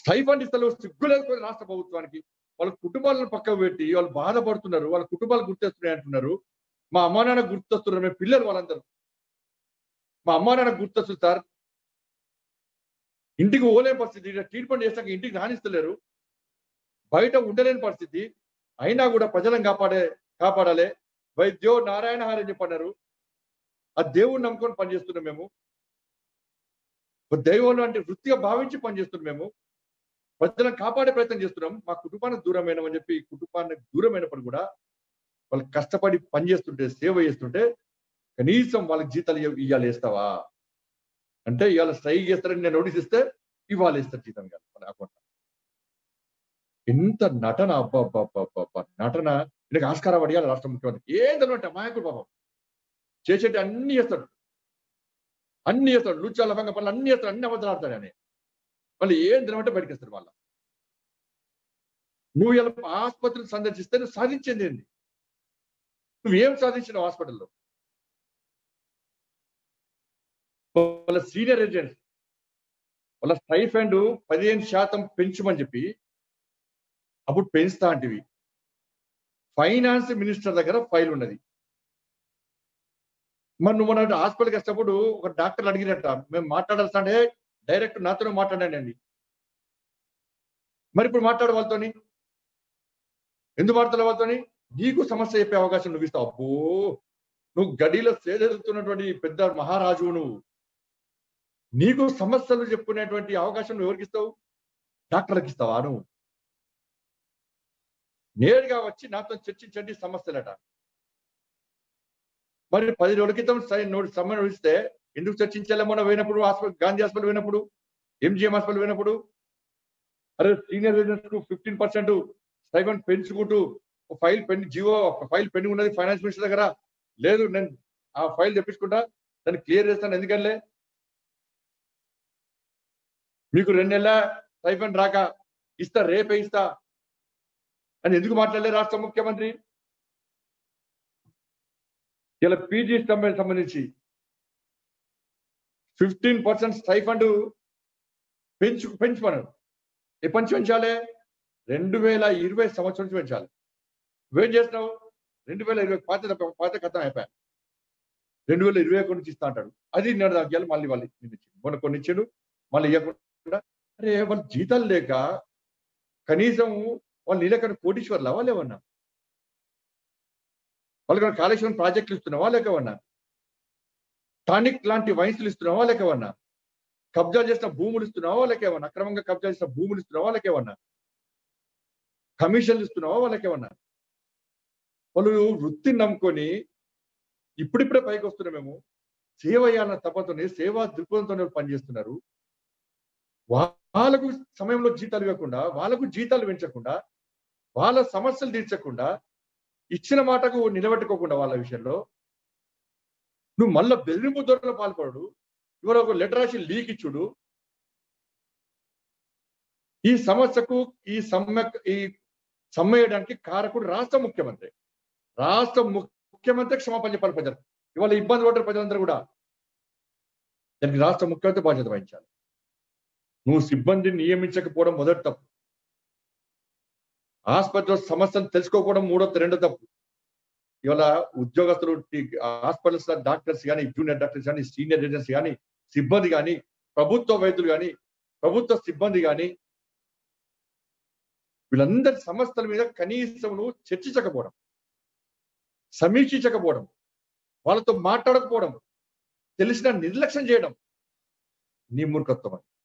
Stipend ఇస్తలు సిగ్గులేదు రాష్ట్ర ప్రభుత్వానికి వాళ్ళ కుటుంబాలను పక్కకు పెట్టి వాళ్ళు బాధపడుతున్నారు వాళ్ళ కుటుంబాలు గుర్తొస్తున్నాయి అంటున్నారు మా అమ్మా నాన్న గుర్తొస్తున్నారు మేము పిల్లలు వాళ్ళందరూ మా అమ్మా నాన్న గుర్తొస్తుంది సార్ ఇంటికి పోలేని పరిస్థితి ఇక్కడ ట్రీట్మెంట్ చేసాక ఇంటికి రాణిస్తలేరు బయట ఉండలేని పరిస్థితి అయినా కూడా ప్రజలను కాపాడే కాపాడాలి వైద్యో నారాయణ హారి అని చెప్పన్నారు ఆ దేవుడిని నమ్ముకొని పనిచేస్తున్నాం మేము ఒక దైవం అంటే వృత్తిగా భావించి పనిచేస్తున్నాం మేము ప్రజలను కాపాడే ప్రయత్నం చేస్తున్నాం మా కుటుంబానికి దూరమైనమని చెప్పి కుటుంబానికి దూరమైనప్పుడు కూడా వాళ్ళు కష్టపడి పనిచేస్తుంటే సేవ చేస్తుంటే కనీసం వాళ్ళకి జీతాలు ఇవ్వ- ఇవ్వాలి వేస్తావా అంటే ఇవాళ స్ట్రైక్ చేస్తారని నేను నోటీస్ ఇస్తే ఇవాళ ఇస్తారు జీతం కాదు మన అకౌంట్ ఎంత నటన అబ్బా అబ్బా అబ్బా అబ్బా అబ్బా. నటన ఈయనకి ఆస్కారం అడిగాలి రాష్ట్ర ముఖ్యమంత్రి ఏంటన్నమాట మాయకుడు పాపం చేసేటి అన్ని చేస్తాడు అన్ని చేస్తాడు లుచ్చాల భంగ పనులు అన్ని చేస్తాడు అన్ని అబద్ధాలు ఆడతాడు అని మళ్ళీ ఏం తినమంటే బయటకు వస్తాడు వాళ్ళ నువ్వు ఇలా ఆసుపత్రిని సందర్శిస్తే నువ్వు సాధించింది ఏంది నువ్వేం సాధించినావు హాస్పిటల్లో వాళ్ళ సీనియర్ ఏజెంట్స్ వాళ్ళ స్టైఫండ్ పదిహేను శాతం పెంచమని చెప్పి అప్పుడు పెంచుతా అంటివి ఫైనాన్స్ మినిస్టర్ దగ్గర ఫైల్ ఉన్నది మరి నువ్వు మన హాస్పిటల్కి వచ్చినప్పుడు ఒక డాక్టర్ అడిగినట్ట మేము మాట్లాడాల్సి అంటే డైరెక్ట్ నాతోనే మాట్లాడండి మరి ఇప్పుడు మాట్లాడు వాళ్ళతోని ఎందుకు మాట్లాడాలి వాళ్ళతోని నీకు సమస్య చెప్పే అవకాశం నువ్వు ఇస్తావు అబ్బో నువ్వు గడిలో సేదెదుతున్నటువంటి పెద్ద మహారాజు నువ్వు నీకు సమస్యలు చెప్పుకునేటువంటి అవకాశం నువ్వు ఎవరికి ఇస్తావు డాక్టర్లకు ఇస్తావా నువ్వు నేరుగా వచ్చి నాతో చర్చించండి సమస్యలట మరి పది రోజుల క్రితం సై- నోటి సమ్మె నడిస్తే ఎందుకు చర్చించాలి మొన్న పోయినప్పుడు హాస్పిటల్ గాంధీ హాస్పిటల్ పోయినప్పుడు ఎంజిఎం హాస్పిటల్ పోయినప్పుడు అరే సీనియర్ కు ఫిఫ్టీన్ పర్సెంట్ స్టైఫండ్ పెంచుకుంటూ ఒక ఫైల్ పెన్ జియో ఫైల్ పెండింగ్ ఉన్నది ఫైనాన్స్ మినిస్టర్ దగ్గర లేదు నేను ఆ ఫైల్ తెప్పించుకుంటా దాన్ని క్లియర్ చేస్తాను ఎందుకనిలే మీకు రెండు నెలల స్టైఫండ్ రాక ఇస్తా రేపే ఇస్తా అని ఎందుకు మాట్లాడలే రాష్ట్ర ముఖ్యమంత్రి ఇలా పీజీ సంబంధించి ఫిఫ్టీన్ పర్సెంట్ స్టైఫండ్ పెంచు పెంచుమన్నారు ఎప్పటి నుంచి పెంచాలి రెండు వేల ఇరవై సంవత్సరం నుంచి పెంచాలి నువ్వేం చేస్తున్నావు రెండు వేల ఇరవై పాత తప్ప- పాత కథం అయిపోయా రెండు వేల ఇరవై ఒకటి నుంచి ఇస్తా అంటాడు అది నేను తగ్గాలి మళ్ళీ వాళ్ళు నిన్ను ఇచ్చిండు మొన్న కొన్ని ఇచ్చాడు మళ్ళీ ఇవ్వకుండా అరే వాళ్ళు జీతాలు లేక కనీసం వాళ్ళు నీలకన్నా కోటీశ్వర్లా వాళ్ళు ఏమన్నా వాళ్ళకి కాళేశ్వరం ప్రాజెక్టులు ఇస్తున్నావా లేకవన్నా టానిక్ లాంటి వైన్స్లు ఇస్తున్నావా లేకవన్నా కబ్జా చేసిన భూములు ఇస్తున్నావా వాళ్ళకేమన్నా అక్రమంగా కబ్జా చేసిన భూములు ఇస్తున్నావా వాళ్ళకేమన్నా కమిషన్లు ఇస్తున్నావా వాళ్ళకేమన్నా వాళ్ళు వృత్తిని నమ్ముకొని ఇప్పుడిప్పుడే పైకి వస్తున్నాం మేము సేవ చేయాలన్న తపతోనే సేవా దృక్పథంతోనే పనిచేస్తున్నారు వా- వాళ్ళకు సమయంలో జీతాలు ఇవ్వకుండా వాళ్ళకు జీతాలు పెంచకుండా వాళ్ళ సమస్యలు తీర్చకుండా ఇచ్చిన మాటకు నిలబెట్టుకోకుండా వాళ్ళ విషయంలో నువ్వు మళ్ళా బెదిరింపు ధోరణిలో పాల్పడు ఇవాళ ఒక లెటర్ రాసి లీక్ ఇచ్చుడు ఈ సమస్యకు ఈ సమ్మె ఈ సమ్మేయడానికి కారకుడు రాష్ట్ర ముఖ్యమంత్రి రాష్ట్ర ముఖ్యమంత్రి క్షమాపణ చెప్పాలి ప్రజలు ఇవాళ ఇబ్బంది పడ్డారు ప్రజలందరూ కూడా దానికి రాష్ట్ర ముఖ్యమంత్రి బాధ్యత వహించాలి నువ్వు సిబ్బందిని నియమించకపోవడం మొదటి తప్పు ఆసుపత్రిలో సమస్యలు తెలుసుకోకపోవడం మూడో రెండో తప్పు ఇవాళ ఉద్యోగస్తులు టి- హాస్పిటల్స్ లో డాక్టర్స్ కానీ జూనియర్ డాక్టర్స్ కానీ సీనియర్ ఏజెంట్స్ కానీ సిబ్బంది కానీ ప్రభుత్వ వైద్యులు కానీ ప్రభుత్వ సిబ్బంది కానీ వీళ్ళందరి సమస్యల మీద కనీసం నువ్వు చర్చించకపోవడం సమీక్షించకపోవడం వాళ్ళతో మాట్లాడకపోవడం తెలిసిన నిర్లక్ష్యం చేయడం నీ మూర్ఖత్వం అది